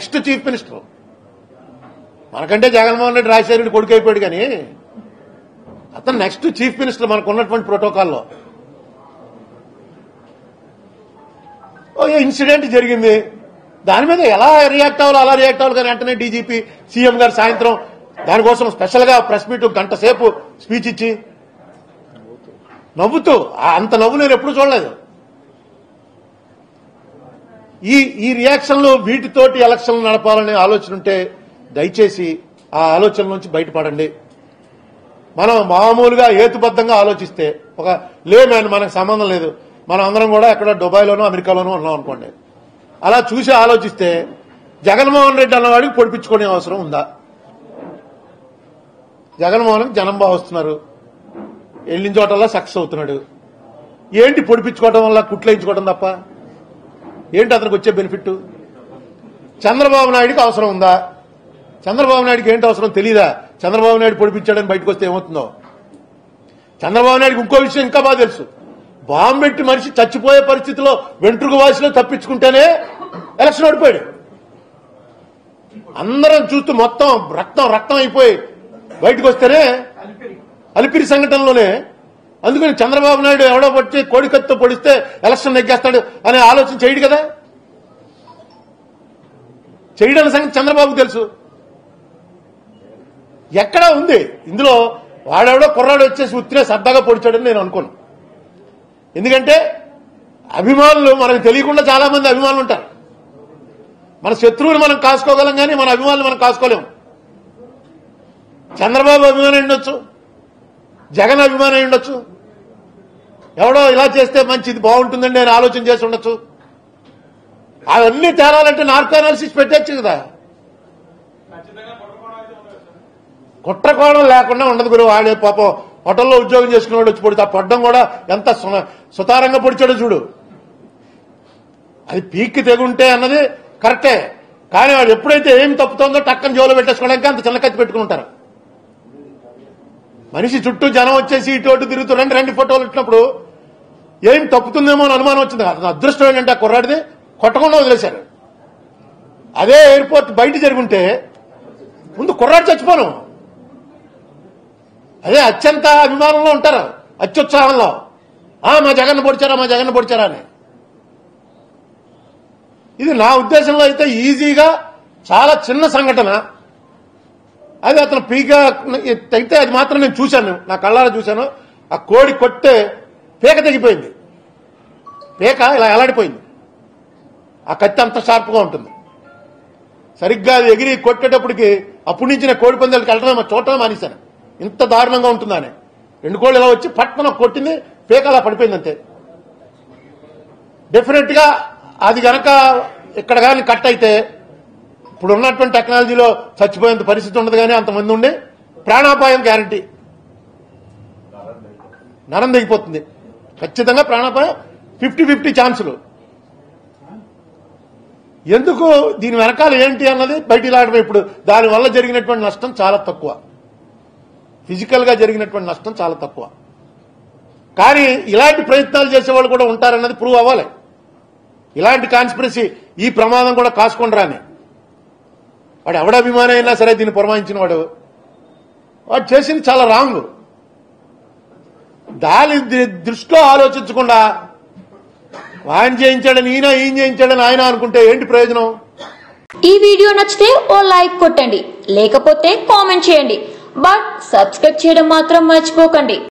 next chief minister మనకంటే జగన్మోహన్ రెడ్డి రాజశేఖర రెడ్డి కొడుకు అయిపోయాడు కానీ అతను నెక్స్ట్ చీఫ్ మినిస్టర్ మనకు ఉన్నటువంటి ప్రోటోకాల్లో ఓ ఇన్సిడెంట్ జరిగింది దాని మీద ఎలా రియాక్ట్ అవ్వాలో అలా రియాక్ట్ అవ్వాలి కానీ వెంటనే డీజీపీ సీఎం గారు సాయంత్రం దానికోసం స్పెషల్ గా ప్రెస్ మీట్ గంట సేపు స్పీచ్ ఇచ్చి నవ్వుతూ ఆ అంత నవ్వు నేను ఎప్పుడు చూడలేదు ఈ ఈ రియాక్షన్లు వీటితోటి ఎలక్షన్లు నడపాలనే ఆలోచన ఉంటే దయచేసి ఆ ఆలోచన నుంచి బయటపడండి మనం మామూలుగా హేతుబద్ధంగా ఆలోచిస్తే ఒక లేమని మనకు సంబంధం లేదు మనం అందరం కూడా ఎక్కడ దుబాయ్లోనో అమెరికాలోనో ఉన్నాం అనుకోండి అలా చూసి ఆలోచిస్తే జగన్మోహన్ రెడ్డి అన్నవాడికి పొడిపించుకునే అవసరం ఉందా జగన్మోహన్ జనం బాగా వస్తున్నారు వెళ్ళిన చోటల్లా సక్సెస్ అవుతున్నాడు ఏంటి పొడిపించుకోవడం వల్ల కుట్లేయించుకోవడం తప్ప ఏంటి అతనికి వచ్చే బెనిఫిట్ చంద్రబాబు నాయుడికి అవసరం ఉందా చంద్రబాబు నాయుడికి ఏంటి అవసరం తెలీదా చంద్రబాబు నాయుడు పొడిపించాడని బయటకు వస్తే ఏమవుతుందో చంద్రబాబు నాయుడికి ఇంకో విషయం ఇంకా బాగా తెలుసు బాంబు పెట్టి మనిషి చచ్చిపోయే పరిస్థితిలో వెంట్రుక వాసిలో తప్పించుకుంటేనే ఎలక్షన్ ఓడిపోయాడు అందరం చూస్తూ మొత్తం రక్తం రక్తం అయిపోయి బయటకు వస్తేనే అలిపిరి సంఘటనలోనే అందుకని చంద్రబాబు నాయుడు ఎవడో పట్టి కోడికత్తో పొడిస్తే ఎలక్షన్ నెగ్గేస్తాడు అనే ఆలోచన చేయడు కదా చేయడం సంగతి చంద్రబాబుకు తెలుసు ఎక్కడా ఉంది ఇందులో వాడెవడో కుర్రాడు వచ్చేసి ఉత్తినే సరదాగా పొడిచాడని నేను అనుకోను ఎందుకంటే అభిమానులు మనకు తెలియకుండా చాలా మంది అభిమానులు ఉంటారు మన శత్రువులు మనం కాసుకోగలం కానీ మన అభిమానులు మనం కాసుకోలేము చంద్రబాబు అభిమానం ఉండొచ్చు జగన్ అభిమానం అయి ఉండొచ్చు ఎవడో ఇలా చేస్తే మంచిది బాగుంటుందండి అని ఆలోచన చేసి ఉండొచ్చు అవన్నీ తేరాలంటే నార్కో అనాలిసిస్ పెట్టచ్చు కదా కుట్రకోణం లేకుండా ఉండదు గురు వాడే పాపం హోటల్లో ఉద్యోగం చేసుకునేవాడు వచ్చి పొడితే ఆ పొడ్డం కూడా ఎంత సు- సుతారంగా పొడిచాడో చూడు అది పీక్కి తెగుంటే అన్నది కరెక్టే కానీ వాడు ఎప్పుడైతే ఏం తప్పుతోందో టక్కని జోలో పెట్టేసుకోవడానికి అంత చిన్న కత్తి పెట్టుకుని ఉంటారు మనిషి చుట్టూ జనం వచ్చేసి ఇటు అటు తిరుగుతూ రండి రెండు ఫోటోలు ఇచ్చినప్పుడు ఏం తప్పుతుందేమో అని అనుమానం వచ్చింది అతని అదృష్టం ఏంటంటే ఆ కుర్రాడిది కొట్టకుండా వదిలేశారు అదే ఎయిర్పోర్ట్ బయట జరుగుంటే ముందు కుర్రాడు చచ్చిపోను అదే అత్యంత అభిమానంలో ఉంటారు అత్యుత్సాహంలో ఆ మా జగన్ పొడిచారా మా జగన్ పొడిచారా అని ఇది నా ఉద్దేశంలో అయితే ఈజీగా చాలా చిన్న సంఘటన అది అతను పీక అయితే అది మాత్రం నేను చూశాను నా కళ్ళారా చూశాను ఆ కోడి కొట్టే పీక తెగిపోయింది పీక ఇలా ఎలాడిపోయింది ఆ కత్తి అంత షార్ప్గా ఉంటుంది సరిగ్గా అది ఎగిరి కొట్టేటప్పటికి అప్పటి నుంచి నేను కోడి పందాలకు వెళ్ళడమే చూడటమే మానేశాను ఇంత దారుణంగా ఉంటుందని రెండు కోళ్ళు ఇలా వచ్చి పట్టణ కొట్టింది పీక అలా పడిపోయింది అంతే డెఫినెట్ గా అది గనక ఇక్కడ కానీ కట్ అయితే ఇప్పుడు ఉన్నటువంటి టెక్నాలజీలో చచ్చిపోయేంత పరిస్థితి ఉండదు కానీ అంతమంది ఉండి ప్రాణాపాయం గ్యారంటీ నరం దిగిపోతుంది ఖచ్చితంగా ప్రాణాపాయం ఫిఫ్టీ ఫిఫ్టీ ఛాన్సులు ఎందుకు దీని వెనకాల ఏంటి అన్నది బయట లాడడం ఇప్పుడు దానివల్ల జరిగినటువంటి నష్టం చాలా తక్కువ ఫిజికల్ గా జరిగినటువంటి నష్టం చాలా తక్కువ కానీ ఇలాంటి ప్రయత్నాలు చేసేవాళ్ళు కూడా ఉంటారన్నది ప్రూవ్ అవ్వాలి ఇలాంటి కాన్స్పిరసీ ఈ ప్రమాదం కూడా కాసుకొని రాని వాడు ఎవడ అభిమానం అయినా సరే దీన్ని పురమాయించిన వాడు వాడు చేసింది చాలా రాంగ్ దాని ది- దృష్టిలో ఆలోచించకుండా ఆయన చేయించాడని ఈయన ఈయన చేయించాడని ఆయన అనుకుంటే ఏంటి ప్రయోజనం ఈ వీడియో నచ్చితే ఓ లైక్ కొట్టండి లేకపోతే కామెంట్ చేయండి బట్ సబ్స్క్రైబ్ చేయడం మాత్రం మర్చిపోకండి